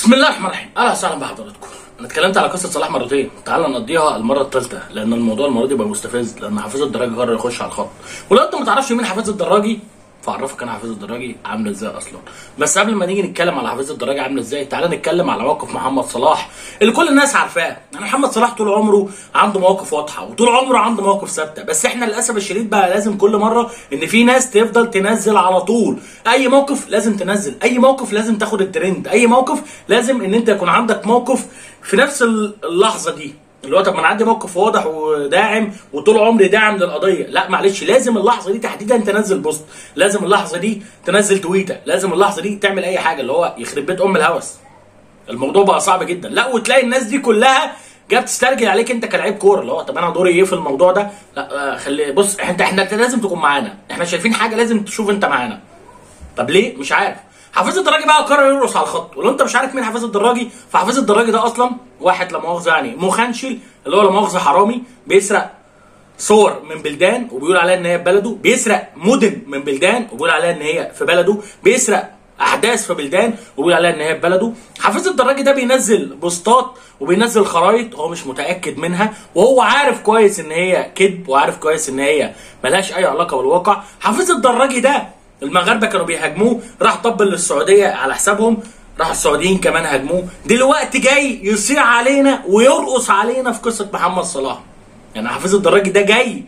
بسم الله الرحمن الرحيم اهلا وسهلا بحضراتكم انا اتكلمت على قصه صلاح مرتين تعال نقضيها المره الثالثه لان الموضوع المره دي بقى مستفز لان حفيظ الدراجي قرر يخش على الخط ولو انت ما تعرفش مين حفيظ الدراجي فاعرفك انا حفيظ الدراجي عامل ازاي اصلا بس قبل ما نيجي نتكلم على حفيظ الدراجي عامل ازاي تعال نتكلم على موقف محمد صلاح اللي كل الناس عارفاه يعني محمد صلاح طول عمره عنده مواقف واضحه وطول عمره عنده مواقف ثابته بس احنا للاسف الشديد بقى لازم كل مره ان في ناس تفضل تنزل على طول اي موقف لازم تنزل اي موقف لازم تاخد الترند اي موقف لازم ان انت يكون عندك موقف في نفس اللحظه دي اللي هو طب ما انا عندي موقف واضح وداعم وطول عمري داعم للقضيه لا معلش لازم اللحظه دي تحديدا تنزل بوست لازم اللحظه دي تنزل تويته لازم اللحظه دي تعمل اي حاجه اللي هو يخرب بيت ام الهوس الموضوع بقى صعب جدا لا وتلاقي الناس دي كلها جايه بتسترجل عليك انت كلاعب كوره اللي هو طب انا دوري ايه في الموضوع ده لا آه، خلي بص انت احنا لازم تكون معانا احنا شايفين حاجه لازم تشوف انت معانا طب ليه مش عارف حافظ الدراجي بقى قرر يرقص على الخط ولو انت مش عارف مين حافظ الدراجي فحافظ الدراجي ده اصلا واحد لا مؤاخذه يعني مخنشل اللي هو لا مؤاخذه حرامي بيسرق صور من بلدان وبيقول عليها ان هي في بلده بيسرق مدن من بلدان وبيقول عليها ان هي في بلده بيسرق احداث في بلدان وبيقول عليها ان هي في بلده حافظ الدراجي ده بينزل بوستات وبينزل خرايط هو مش متاكد منها وهو عارف كويس ان هي كذب وعارف كويس ان هي ملهاش اي علاقه بالواقع حافظ الدراجي ده المغاربه كانوا بيهاجموه راح طبل للسعوديه على حسابهم راح السعوديين كمان هاجموه دلوقتي جاي يصيع علينا ويرقص علينا في قصه محمد صلاح يعني حافظ الدراجي ده جاي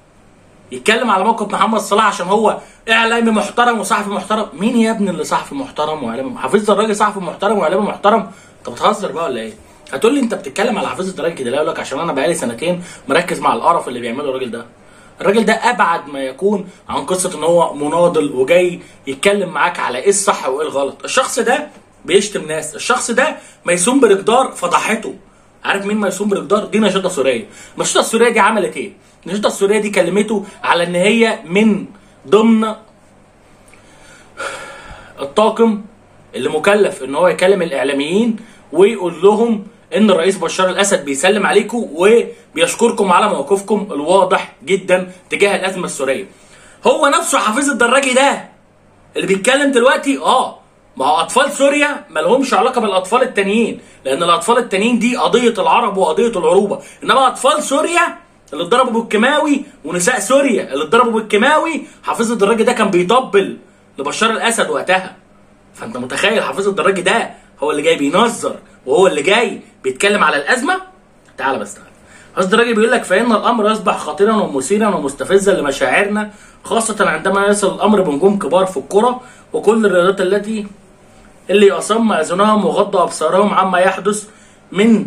يتكلم على موقف محمد صلاح عشان هو اعلامي محترم وصحفي محترم مين يا ابني اللي صحفي محترم واعلامي حافظ الدراجي صحفي محترم واعلامي محترم انت بتهزر بقى ولا ايه هتقول لي انت بتتكلم على حافظ الدراجي كده لا اقول لك عشان انا بقالي سنتين مركز مع القرف اللي بيعمله الراجل ده الراجل ده ابعد ما يكون عن قصه ان هو مناضل وجاي يتكلم معاك على ايه الصح وايه الغلط الشخص ده بيشتم ناس الشخص ده ميسوم برجدار فضحته عارف مين ميسوم برجدار دي نشيطه سوريه النشيطه السوريه دي عملت ايه النشيطه السوريه دي كلمته على ان هي من ضمن الطاقم اللي مكلف ان هو يكلم الاعلاميين ويقول لهم ان الرئيس بشار الاسد بيسلم عليكم وبيشكركم على موقفكم الواضح جدا تجاه الازمه السوريه. هو نفسه حفيظ الدراجي ده اللي بيتكلم دلوقتي اه ما هو اطفال سوريا ما لهمش علاقه بالاطفال التانيين لان الاطفال التانيين دي قضيه العرب وقضيه العروبه انما اطفال سوريا اللي اتضربوا بالكيماوي ونساء سوريا اللي اتضربوا بالكيماوي حفيظ الدراجي ده كان بيطبل لبشار الاسد وقتها فانت متخيل حفيظ الدراجي ده هو اللي جاي بينظر وهو اللي جاي بيتكلم على الازمه تعال بس تعال قصد الراجل بيقول لك فان الامر يصبح خطيرا ومثيرا ومستفزا لمشاعرنا خاصه عندما يصل الامر بنجوم كبار في الكره وكل الرياضات التي اللي اصم اذنهم وغض ابصارهم عما يحدث من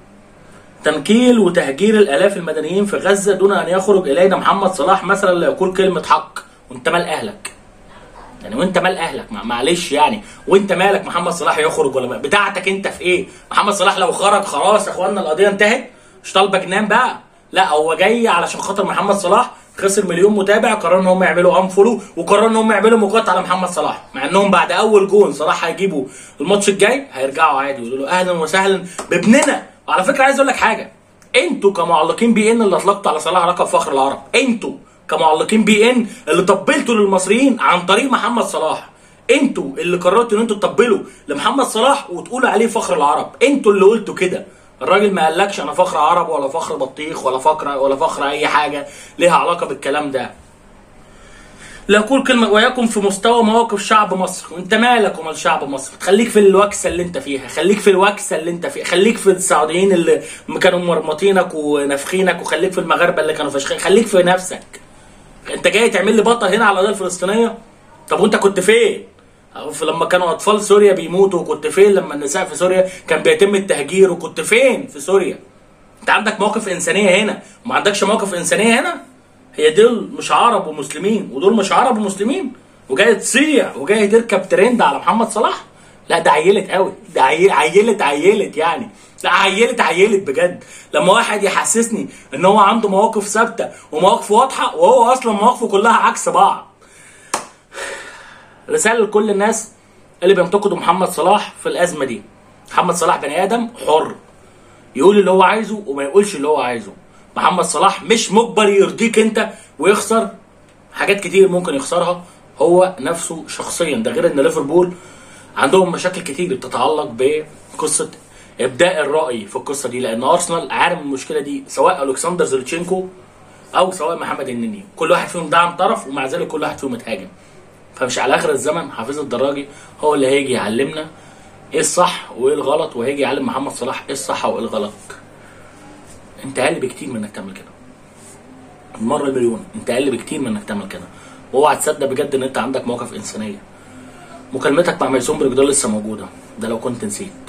تنكيل وتهجير الالاف المدنيين في غزه دون ان يخرج الينا محمد صلاح مثلا ليقول كلمه حق وانت مال اهلك يعني وانت مال اهلك مع- معلش يعني وانت مالك محمد صلاح يخرج ولا ما بتاعتك انت في ايه محمد صلاح لو خرج خلاص يا اخوانا القضيه انتهت مش طالبه جنان بقى لا هو جاي علشان خاطر محمد صلاح خسر مليون متابع قرروا ان هم يعملوا انفولو وقرروا ان هم يعملوا مقاطعه على محمد صلاح مع انهم بعد اول جون صلاح هيجيبوا الماتش الجاي هيرجعوا عادي يقولوا له اهلا وسهلا بابننا وعلى فكره عايز اقول لك حاجه انتوا كمعلقين بي ان اللي اطلقتوا على صلاح لقب فخر العرب انتوا كمعلقين بي ان اللي طبلتوا للمصريين عن طريق محمد صلاح انتوا اللي قررتوا ان انتوا تطبلوا لمحمد صلاح وتقولوا عليه فخر العرب انتوا اللي قلتوا كده الراجل ما قالكش انا فخر عرب ولا فخر بطيخ ولا فخر ولا فخر اي حاجه ليها علاقه بالكلام ده لا اقول كلمه ويكن في مستوى مواقف شعب مصر وانت مالك ومال شعب مصر خليك في الوكسه اللي انت فيها خليك في الوكسه اللي انت فيها خليك في السعوديين اللي كانوا مرمطينك ونافخينك وخليك في المغاربه اللي كانوا فشخين خليك في نفسك انت جاي تعمل لي بطل هنا على القضيه الفلسطينيه طب وانت كنت فين أو في لما كانوا اطفال سوريا بيموتوا كنت فين لما النساء في سوريا كان بيتم التهجير وكنت فين في سوريا انت عندك موقف انسانيه هنا وما عندكش موقف انسانيه هنا هي دول مش عرب ومسلمين ودول مش عرب ومسلمين وجاي تصيع وجاي تركب ترند على محمد صلاح لا ده عيلت قوي ده عيل عيلت عيلت يعني لا عيلت عيلت بجد لما واحد يحسسني ان هو عنده مواقف ثابته ومواقف واضحه وهو اصلا مواقفه كلها عكس بعض رساله لكل الناس اللي بينتقدوا محمد صلاح في الازمه دي محمد صلاح بني ادم حر يقول اللي هو عايزه وما يقولش اللي هو عايزه محمد صلاح مش مجبر يرضيك انت ويخسر حاجات كتير ممكن يخسرها هو نفسه شخصيا ده غير ان ليفربول عندهم مشاكل كتير بتتعلق قصه ابداء الراي في القصه دي لان ارسنال عارف المشكله دي سواء الكسندر زيلتشينكو او سواء محمد النني كل واحد فيهم دعم طرف ومع ذلك كل واحد فيهم اتهاجم فمش على اخر الزمن حفيظ الدراجي هو اللي هيجي يعلمنا ايه الصح وايه الغلط وهيجي يعلم محمد صلاح ايه الصح وايه الغلط انت اقل بكتير من انك تعمل كده المره المليون انت اقل بكتير من انك تعمل كده واوعى تصدق بجد ان انت عندك مواقف انسانيه مكالمتك مع ميسون برجدال لسه موجوده ده لو كنت نسيت